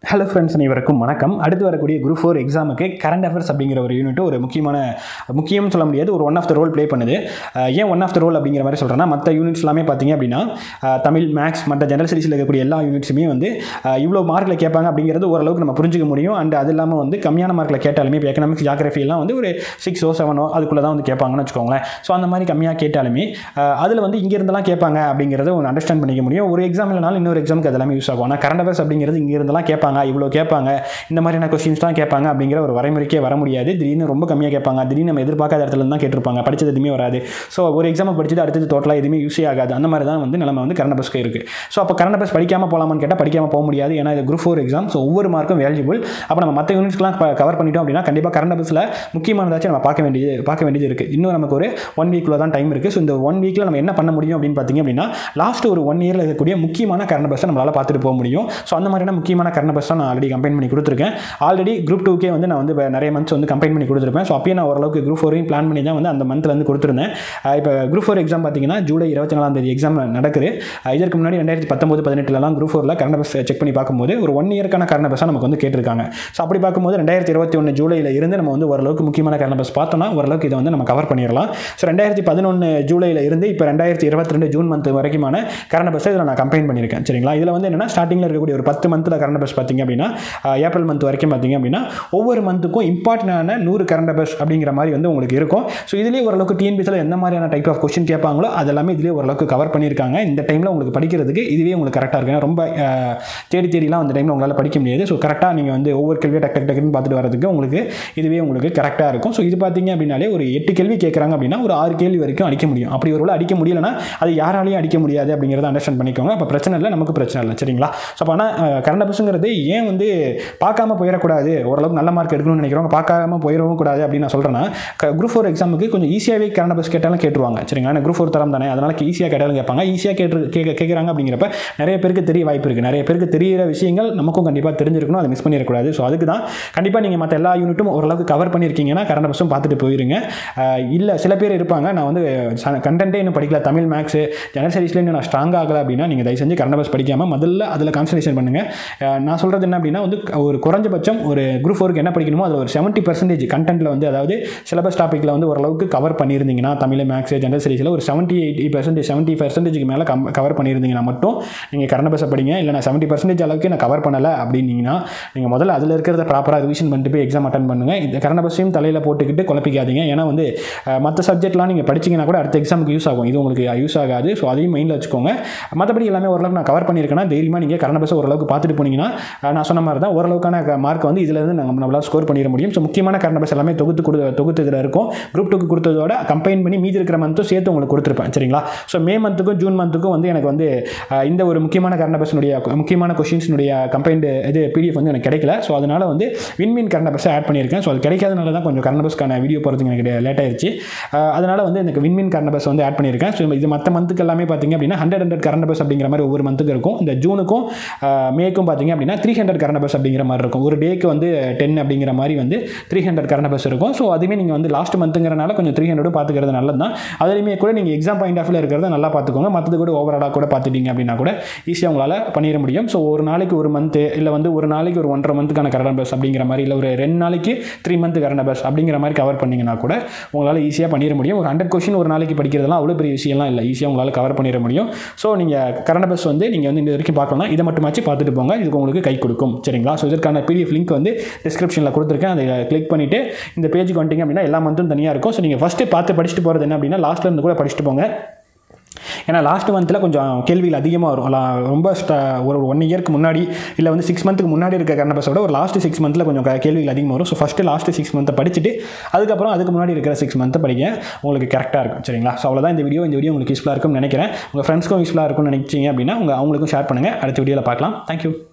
hello friends அனைவருக்கும் வணக்கம் அடுத்து வரக்கூடிய குரூப் ஃபோர் எக்ஸாமுக்கு கரண்ட் அஃபேர்ஸ் அப்படிங்கிற ஒரு யூனிட் ஒரு முக்கியமான முக்கியம்னு சொல்ல முடியாது ஒரு one of the role play பண்ணுது அஹ் ஏன் ஒன் ஆஃப் த ரோல் அப்படிங்கிற மாதிரி சொல்கிறேன்னா மற்ற யூனிட்ஸ் எல்லாமே பார்த்தீங்க அப்படின்னா அஹ் தமிழ் மேக்ஸ் மற்ற ஜெனரல் ஸ்டடீஸில் இருக்கக்கூடிய எல்லா யூனிட்ஸுமே வந்து அஹ் இவ்வளோ மார்க்கில் கேட்பாங்க அப்படிங்கிறது ஓரளவுக்கு நம்ம புரிஞ்சுக்க முடியும் அண்ட் அது இல்லாமல் வந்து கம்மியான மார்க்கில் கேட்டாலுமே இப்போ எக்கனாமிக்ஸ் ஜாகிரஃபி எல்லாம் வந்து ஒரு சிக்ஸோ செவனோ அதுக்குள்ளே தான் வந்து கேட்பாங்கன்னு வச்சுக்கோங்களேன் ஸோ அந்த மாதிரி கம்மியாக கேட்டாலுமே அதில் வந்து இங்கே இருந்தெல்லாம் கேட்பாங்க அப்படிங்கிறத ஒன்று அண்டர்ஸ்டாண்ட் பண்ணிக்க முடியும் ஒரு எக்ஸாம் இல்லைனாலும் இன்னொரு எக்ஸாமுக்கு அது எல்லாமே யூஸ் ஆகும் ஆனால் கரண்ட் அஃபேர்ஸ் அப்படிங்கிறது இங்கே இருந்தெல்லாம் கேட்பாங்க இவ்வளோ கேட்பாங்க இந்த மாதிரியான கொஸ்டின்ஸ் தான் கேட்பாங்க அப்படிங்கிற ஒரு வரைமுறைக்கே வர முடியாது திடீர்னு ரொம்ப கம்மியாக கேட்பாங்க திடீர்னு நம்ம எதிர்பார்க்காத இடத்துல இருந்து தான் கேட்டிருப்பாங்க படிச்சது எதுவுமே வராது ஸோ ஒரு எக்ஸாம் படிச்சது அடுத்தது டோட்டலாக எதுவுமே யூஸே ஆகாது அந்த மாதிரி தான் வந்து நிலைமை வந்து கரண்ட் அஃபேர்ஸ்க்கு இருக்குது ஸோ அப்போ கரண்ட் அஃபேர்ஸ் படிக்காமல் போகலாமான்னு கேட்டால் படிக்காமல் போக முடியாது ஏன்னா இது குரூப் ஃபோர் எக்ஸாம் ஸோ ஒவ்வொரு மார்க்கும் வேல்யூபிள் அப்போ நம்ம மற்ற யூனிட்ஸ்லாம் கவர் பண்ணிட்டோம் அப்படின்னா கண்டிப்பாக கரண்ட் அஃபேர்ஸில் முக்கியமானதாச்சும் நம்ம பார்க்க வேண்டியது பார்க்க வேண்டியது இருக்குது இன்னும் நமக்கு ஒரு ஒன் வீக்கில் தான் டைம் இருக்குது ஸோ இந்த ஒன் வீக்கில் நம்ம என்ன பண்ண முடியும் அப்படின்னு பார்த்தீங்க அப்படின்னா லாஸ்ட் ஒரு ஒன் இயரில் இருக்கக்கூடிய முக்கியமான கரண்ட் அஃபேர்ஸை நம்மளால் பார்த்துட்டு போக முடியும் ஸோ அந்த மாதிரியான முக்கியமான கரண்ட் அஃபேர்ஸ் நான் ஆல்ரெடி கம்பைன் பண்ணி கொடுத்துருக்கேன் ஆல்ரெடி குரூப் டூக்கே வந்து நான் வந்து நிறைய மந்த்ஸ் வந்து கம்பைன் பண்ணி கொடுத்துருப்பேன் ஸோ அப்பயே நான் ஓரளவுக்கு குரூப் ஃபோரையும் பிளான் பண்ணி தான் வந்து அந்த மந்த்தில் வந்து கொடுத்துருந்தேன் அஹ் இப்போ குரூப் ஃபோர் எக்ஸாம் பார்த்தீங்கன்னா ஜூலை இருபத்தி நாலாம் தேதி எக்ஸாம் நடக்குது அஹ் இதற்கு முன்னாடி ரெண்டாயிரத்தி பத்தொம்பது பதினெட்டுலலாம் குரூப் ஃபோரில் கரண்ட் அஃபேர்ஸ் செக் பண்ணி பார்க்கும்போது ஒரு ஒன் இயர்க்கான கரண்ட் அஃபேர்ஸாக நமக்கு வந்து கேட்டிருக்காங்க ஸோ அப்படி பார்க்கும்போது ரெண்டாயிரத்தி இருபத்தி ஒன்று ஜூலையில் இருந்து நம்ம வந்து ஓரளவுக்கு முக்கியமான கரண்ட் அஃபேர்ஸ் பார்த்தோம்னா ஓரளவுக்கு இதை வந்து நம்ம கவர் பண்ணிடலாம் ஸோ ரெண்டாயிரத்தி பதினொன்று ஜூலையில் இருந்து இப்போ ரெண்டாயிரத்தி இருபத்தி ரெண்டு ஜூன் மந்த் வரைக்குமான கரண்ட் அஃபேர்ஸ் இதில் நான் கம்பைன் பண்ணியிருக்கேன் சரிங்களா இதில் வந்து என்னன்னா ஸ்டார்டிங்கில் இருக்கக்கூடிய ஒரு பத்து மந்தில் கரண்ட் அஃபேர்ஸ் பார்த்தீங்க அப்படின்னா அஹ் ஏப்ரல் மந்த் வரைக்கும் பார்த்தீங்க அப்படின்னா ஒவ்வொரு மந்த்துக்கும் இம்பார்ட்டண்டான நூறு கரண்ட் அஃபேர்ஸ் அப்படிங்கிற மாதிரி வந்து உங்களுக்கு இருக்கும் ஸோ இதுலேயே ஓரளவுக்கு டிஎன்பிஎஸ்சில் எந்த மாதிரியான டைப் ஆஃப் கொஸ்டின் கேட்பாங்களோ அது எல்லாமே இதுலேயே ஓரளவுக்கு கவர் பண்ணியிருக்காங்க இந்த டைமில் உங்களுக்கு படிக்கிறதுக்கு இதுவே உங்களுக்கு கரெக்டாக இருக்கு ஏன்னா ரொம்ப அஹ், தேடி தேடிலாம் அந்த டைமில் உங்களால் படிக்க முடியாது ஸோ கரெக்டாக நீங்கள் வந்து ஒவ்வொரு கேள்வியாக டக் டக் டக்குன்னு பார்த்துட்டு வரதுக்கு உங்களுக்கு இதுவே உங்களுக்கு கரெக்டாக இருக்கும் ஸோ இது பார்த்தீங்க அப்படின்னாலே ஒரு எட்டு கேள்வி கேட்குறாங்க அப்படின்னா ஒரு ஆறு கேள்வி வரைக்கும் அடிக்க முடியும் அப்படி ஒரு வேளை அடிக்க முடியலன்னா அது யாராலையும் அடிக்க முடியாது அப்படிங்கிறத அண்டர்ஸ்டாண்ட் பண்ணிக்கோங்க அப்போ பிரச்சனை இல்லை நமக்கு பிரச்சனை இல்லை சரிங்களா ஸோ அப்போ ஆனால் கரண்ட் அஃபேர்ஸுங்கிறது ஏன் வந்து பார்க்காம போயிடக்கூடாது ஓரளவுக்கு நல்ல மார்க் எடுக்கணும்னு நினைக்கிறவங்க பார்க்காம போயிடவும் கூடாது அப்படின்னு நான் சொல்கிறேன்னா குரூப் ஃபோர் எக்ஸாமுக்கு கொஞ்சம் ஈஸியாகவே கரண்ட் அஃபேர்ஸ் கேட்டாலும் கேட்டுருவாங்க சரிங்களா குரூப் ஃபோர் தரம் தானே அதனால் ஈஸியாக கேட்டாலும் கேட்பாங்க ஈஸியாக கேட்டு கேட்க கேட்குறாங்க அப்படிங்கிறப்ப நிறைய பேருக்கு தெரிய வாய்ப்பு இருக்குது நிறைய பேருக்கு தெரியிற விஷயங்கள் நமக்கும் கண்டிப்பாக தெரிஞ்சிருக்கணும் அதை மிஸ் பண்ணிடக்கூடாது ஸோ அதுக்கு தான் கண்டிப்பாக நீங்கள் மற்ற எல்லா யூனிட்டும் ஓரளவுக்கு கவர் பண்ணியிருக்கீங்கன்னா கரண்ட் அஃபேர்ஸும் பார்த்துட்டு போயிருங்க இல்லை சில பேர் இருப்பாங்க நான் வந்து கண்டென்ட்டே இன்னும் படிக்கல தமிழ் மேக்ஸ் ஜெனரல் ஸ்டடீஸில் இன்னும் நான் ஸ்ட்ராங் ஆகலை அப்படின்னா நீங்கள் தயவு செஞ்சு கரண்ட் அஃபேர்ஸ் படிக்காமல் முதல்ல அதில் கான்சன்ட்ரேஷன் பண்ணுங்கள் அஹ் நான் சொல்கிறது என்ன அப்படின்னா வந்து ஒரு குறைஞ்சபட்சம் ஒரு குரூப் ஃபோருக்கு என்ன படிக்கணுமோ அதில் ஒரு செவன்ட்டி பர்சன்டேஜ் கண்டென்ட்டில் வந்து அதாவது சிலபஸ் டாப்பிக்கில் வந்து ஓரளவுக்கு கவர் பண்ணியிருந்தீங்கன்னா தமிழ் மேக்ஸ் ஜெனரல் ஸ்டடீஸில் ஒரு செவன்ட்டி எயிட்டி பர்சன்டேஜ் செவன்ட்டி பர்சன்டேஜ்க்கு மேலே கம் கவர் பண்ணியிருந்தீங்கன்னா மட்டும் நீங்கள் கரண்ட் அஃபேர்ஸை படிங்க இல்லை நான் செவன்ட்டி பர்சன்டேஜ் அளவுக்கு நான் கவர் பண்ணலை அப்படின்னீங்கன்னா நீங்கள் முதல்ல அதில் இருக்கிறத ப்ராப்பராக ரிவிஷன் பண்ணிட்டு போய் எக்ஸாம் அட்டன் பண்ணுங்கள் இந்த கரண்ட் அஃபேர்ஸையும் தலையில் போட்டுக்கிட்டு குழப்பிக்காதீங்க ஏன்னா வந்து மற்ற சப்ஜெக்ட்லாம் நீங்கள் படிச்சீங்கன்னா கூட அடுத்த எக்ஸாமுக்கு யூஸ் ஆகும் இது உங்களுக்கு யூஸ் ஆகாது ஸோ அதையும் மைண்டில் வச்சுக்கோங்க மற்றபடி எல்லாமே ஓரளவுக்கு நான் கவர் பண்ணியிருக்கேன்னா தைரியமாக நீங்கள் கரண்ட் அஃபேர்ஸ் ஓரளவுக்கு பார்த்துட்டு போனீங்கன்னா அஹ் நான் சொன்ன மாதிரி தான் ஓரளவுக்கான மார்க் வந்து இதிலேருந்து நம்ம நம்மளால் ஸ்கோர் பண்ணிட முடியும் ஸோ முக்கியமான கரண்ட் அஃபேர்ஸ் எல்லாமே தொகுத்து கொடு தொகுத்து இதில் இருக்கும் குரூப் டூக்கு கொடுத்ததோட கம்பைன் பண்ணி மீதி இருக்கிற மந்த்தும் சேர்த்து உங்களுக்கு கொடுத்துருப்பேன் சரிங்களா ஸோ மே மந்த்துக்கும் ஜூன் மந்த்துக்கும் வந்து எனக்கு வந்து அஹ், இந்த ஒரு முக்கியமான கரண்ட் அஃபேர்ஸ்னுடைய முக்கியமான கொஷின்ஸ்னுடைய கம்பைன்டு இது பிடிஎஃப் வந்து எனக்கு கிடைக்கல ஸோ அதனால் வந்து வின்மின் கரண்ட் அஃபேர்ஸை ஆட் பண்ணியிருக்கேன் ஸோ அது கிடைக்காதனால தான் கொஞ்சம் கரண்ட் அஃபேர்ஸ்க்கான வீடியோ போகிறதுக்கு எனக்கு லேட் ஆயிருச்சு அதனால் வந்து எனக்கு வின்மின் கரண்ட் அஃபேர்ஸ் வந்து ஆட் பண்ணியிருக்கேன் ஸோ இது மற்ற மந்த்துக்கு எல்லாமே பார்த்தீங்க அப்படின்னா ஹண்ட்ரட் ஹண்ட்ரட் கரண்ட் அஃபேர்ஸ் அப்படிங்கிற மாதிரி ஒவ்வொரு மந்த்துக்கு இருக்கும் இந்த ஜூனுக்கும் அஹ், மேக்கும் பார்த்தீங்க அப்படின்னா த்ரீ ஹண்ட்ரட் கரண்ட் அஃபேர்ஸ் அப்படிங்கிற மாதிரி இருக்கும் ஒரு டேக்கு வந்து டென் அப்படிங்கிற மாதிரி வந்து த்ரீ ஹண்ட்ரட் கரண்ட் அஃபேர்ஸ் இருக்கும் ஸோ அதுவுமே நீங்கள் வந்து லாஸ்ட் மந்த்துங்கிறனால கொஞ்சம் த்ரீ ஹண்ட்ரடும் பார்த்துக்கிறது நல்லது தான் அதுலேயுமே கூட நீங்கள் எக்ஸாம் பாயிண்ட் ஆஃப் இருக்கிறத நல்லா பார்த்துக்கோங்க மற்றது கூட ஓவராலாக கூட பார்த்துட்டீங்க அப்படின்னா கூட ஈஸியாக உங்களால் பண்ணிட முடியும் ஸோ ஒரு நாளைக்கு ஒரு மந்த்து இல்லை வந்து ஒரு நாளைக்கு ஒரு ஒன்றரை மந்த்துக்கான கரண்ட் அஃபேர்ஸ் அப்படிங்கிற மாதிரி இல்லை ஒரு ரெண்டு நாளைக்கு த்ரீ மந்த் கரண்ட் அஃபேர்ஸ் அப்படிங்கிற மாதிரி கவர் பண்ணிங்கன்னா கூட உங்களால் ஈஸியாக பண்ணிட முடியும் ஒரு ஹண்ட்ரட் கொஷின் ஒரு நாளைக்கு படிக்கிறதுலாம் அவ்வளோ பெரிய விஷயம்லாம் இல்லை ஈஸியாக உங்களால் கவர் பண்ணிட முடியும் ஸோ நீங்கள் கரண்ட் அஃபேர்ஸ் வந்து நீங்கள் வந்து இந்த வரைக்கும் பார்க்கலாம் இதை மட்டுமாச்சு பார்த்துட்டு போங்க இதுக்கு உங்களுக்கு கை கொடுக்கும் சரிங்களா ஸோ இதற்கான பிடிஎஃப் லிங்க் வந்து டிஸ்கிரிப்ஷனில் கொடுத்துருக்கேன் அதை கிளிக் பண்ணிவிட்டு இந்த பேஜுக்கு வந்துட்டீங்க அப்படின்னா எல்லா மந்த்தும் தனியாக இருக்கும் ஸோ நீங்கள் ஃபஸ்ட்டு பார்த்து படிச்சுட்டு போகிறது என்ன அப்படின்னா லாஸ்ட்டில் இருந்து கூட படிச்சுட்டு போங்க ஏன்னா லாஸ்ட் மந்தில் கொஞ்சம் கேள்விகள் அதிகமாக வரும் லா- ரொம்ப ஸ்ட- ஒரு ஒன் இயர்க்கு முன்னாடி இல்லை வந்து சிக்ஸ் மந்த்துக்கு முன்னாடி இருக்க கரண்ட் அஃபேர்ஸோட ஒரு லாஸ்ட் சிக்ஸ் மந்தில் கொஞ்சம் க- கேள்விகள் அதிகமாக வரும் ஸோ ஃபஸ்ட்டு லாஸ்ட் சிக்ஸ் மந்த்தை படிச்சுட்டு அதுக்கப்புறம் அதுக்கு முன்னாடி இருக்கிற சிக்ஸ் மந்த்தை படிங்க உங்களுக்கு கரெக்டாக இருக்கும் சரிங்களா ஸோ அவ்வளோதான் இந்த வீடியோ இந்த வீடியோ உங்களுக்கு யூஸ்ஃபுல்லாக இருக்கும்னு நினைக்கிறேன் உங்கள் ஃப்ரெண்ட்ஸ்க்கும் யூஸ்ஃபுல்லாக இருக்கும்னு நினைச்சீங்க அப்படின்னா உங்கள் அவங்களுக்கும் ஷேர் பண்ணுங்கள் அடுத்த வீடியோவில் பார்க்கலாம் தேங்க்யூ